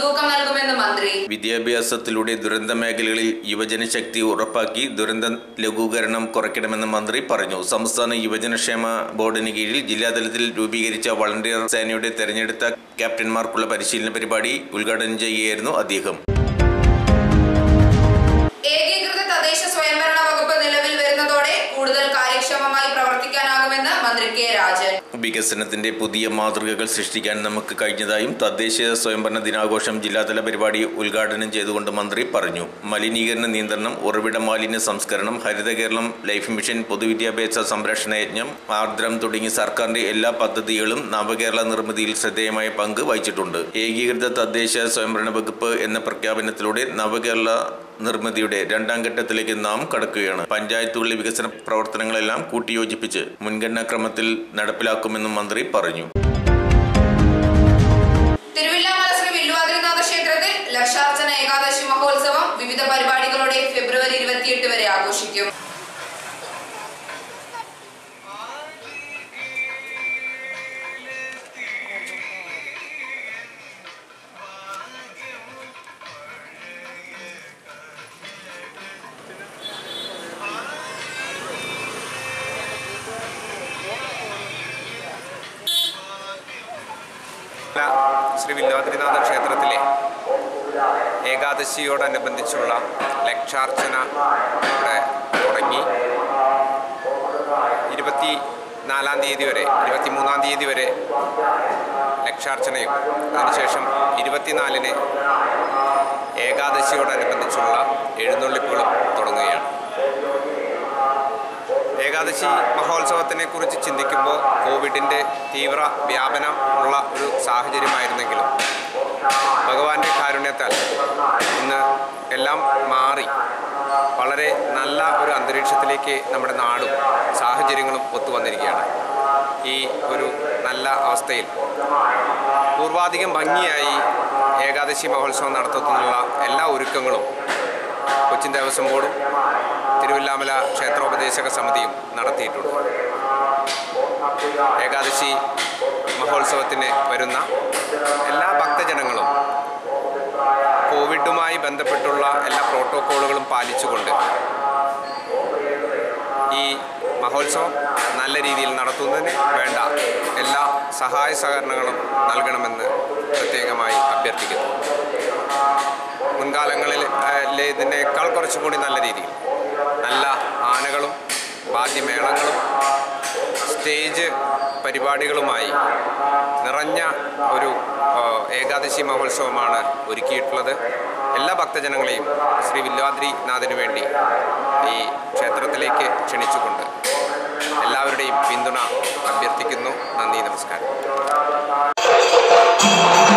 മുൻതൂക്കം നൽകുമെന്ന് മന്ത്രി വിദ്യാഭ്യാസത്തിലൂടെ ദുരന്ത മേഖലകളിൽ യുവജന ശക്തി ഉറപ്പാക്കി ദുരന്ത ലഘൂകരണം കുറയ്ക്കണമെന്ന് മന്ത്രി പറഞ്ഞു സംസ്ഥാന യുവജനക്ഷേമ ബോർഡിന് കീഴിൽ ജില്ലാതലത്തിൽ രൂപീകരിച്ച വളണ്ടിയർ സേനയുടെ തെരഞ്ഞെടുത്ത ക്യാപ്റ്റന്മാർക്കുള്ള പരിശീലന പരിപാടി ഉദ്ഘാടനം ചെയ്യുകയായിരുന്നു അദ്ദേഹം ഏകീകൃത തദ്ദേശ സ്വയംഭരണ വകുപ്പ് നിലവിൽ വരുന്നതോടെ കൂടുതൽ കാര്യക്ഷമമായി പ്രവർത്തിക്കാനാകുമെന്ന് മന്ത്രി കെ രാജൻ വികസനത്തിന്റെ പുതിയ മാതൃകകൾ സൃഷ്ടിക്കാൻ നമുക്ക് കഴിഞ്ഞതായും തദ്ദേശ സ്വയംഭരണ ദിനാഘോഷം ജില്ലാതല പരിപാടി ഉദ്ഘാടനം ചെയ്തുകൊണ്ട് മന്ത്രി പറഞ്ഞു മലിനീകരണ നിയന്ത്രണം ഉറവിട മാലിന്യ സംസ്കരണം ഹരിത കേരളം ലൈഫ് മിഷൻ പൊതുവിദ്യാഭ്യാസ സംരക്ഷണ യജ്ഞം ആർദ്രം തുടങ്ങി സർക്കാരിന്റെ എല്ലാ പദ്ധതികളും നവകേരള നിർമ്മിതിയിൽ ശ്രദ്ധേയമായ പങ്ക് വഹിച്ചിട്ടുണ്ട് ഏകീകൃത തദ്ദേശ സ്വയംഭരണ വകുപ്പ് എന്ന പ്രഖ്യാപനത്തിലൂടെ നവകേരള നിർമ്മിതിയുടെ രണ്ടാം ഘട്ടത്തിലേക്ക് നാം കടക്കുകയാണ് പഞ്ചായത്തുകളിലെ വികസന പ്രവർത്തനങ്ങളെല്ലാം കൂട്ടിയോജിപ്പിച്ച് മുൻഗണനാക്രമത്തിൽ നടപ്പിലാക്കുമെന്നും മന്ത്രി പറഞ്ഞു തിരുവില്ലാമല ശ്രീ വില്ലുവാതിരിനാഥ ക്ഷേത്രത്തിൽ ലക്ഷാർച്ചന ഏകാദശി മഹോത്സവം വിവിധ പരിപാടികളോടെ ഫെബ്രുവരി ഇരുപത്തിയെട്ട് വരെ ആഘോഷിക്കും ശ്രീ വില്വാദ്രിനാഥ ക്ഷേത്രത്തിലെ ഏകാദശിയോടനുബന്ധിച്ചുള്ള ലക്ഷാർച്ചന ഇവിടെ തുടങ്ങി ഇരുപത്തി നാലാം തീയതി വരെ ഇരുപത്തി മൂന്നാം തീയതി വരെ ലക്ഷാർച്ചനയും അതിനുശേഷം ഇരുപത്തിനാലിന് ഏകാദശിയോടനുബന്ധിച്ചുള്ള എഴുന്നള്ളിപ്പുകളും തുടങ്ങുകയാണ് ഏകാദശി മഹോത്സവത്തിനെ കുറിച്ച് ചിന്തിക്കുമ്പോൾ കോവിഡിൻ്റെ തീവ്ര വ്യാപനം ഉള്ള ഒരു സാഹചര്യമായിരുന്നെങ്കിലും ഭഗവാന്റെ കാരുണ്യത്താൽ ഇന്ന് എല്ലാം മാറി വളരെ നല്ല ഒരു അന്തരീക്ഷത്തിലേക്ക് നമ്മുടെ നാടും സാഹചര്യങ്ങളും ഒത്തുവന്നിരിക്കുകയാണ് ഈ ഒരു നല്ല അവസ്ഥയിൽ പൂർവാധികം ഭംഗിയായി ഏകാദശി മഹോത്സവം നടത്തുന്നതിനുള്ള എല്ലാ ഒരുക്കങ്ങളും കൊച്ചിൻ ദേവസ്വം ബോർഡും തിരുവില്ലാമല ക്ഷേത്രോപദേശക സമിതിയും നടത്തിയിട്ടുണ്ട് ഏകാദശി മഹോത്സവത്തിന് വരുന്ന എല്ലാ ഭക്തജനങ്ങളും കോവിഡുമായി ബന്ധപ്പെട്ടുള്ള എല്ലാ പ്രോട്ടോക്കോളുകളും പാലിച്ചുകൊണ്ട് ഈ മഹോത്സവം നല്ല രീതിയിൽ നടത്തുന്നതിന് വേണ്ട എല്ലാ സഹായ സഹകരണങ്ങളും നൽകണമെന്ന് പ്രത്യേകമായി അഭ്യർത്ഥിക്കുന്നു മുൻകാലങ്ങളിൽ അല്ലെ ഇതിനേക്കാൾ കുറച്ചും കൂടി നല്ല രീതിയിൽ നല്ല ആനകളും വാദ്യമേളങ്ങളും സ്റ്റേജ് പരിപാടികളുമായി നിറഞ്ഞ ഒരു ആ, ഏകാദശി മഹോത്സവമാണ് ഒരുക്കിയിട്ടുള്ളത് എല്ലാ ഭക്തജനങ്ങളെയും ശ്രീ വില്വാദ്രിനാഥിനു വേണ്ടി ഈ ക്ഷേത്രത്തിലേക്ക് ക്ഷണിച്ചുകൊണ്ട് എല്ലാവരുടെയും പിന്തുണ അഭ്യർത്ഥിക്കുന്നു നന്ദി നമസ്കാരം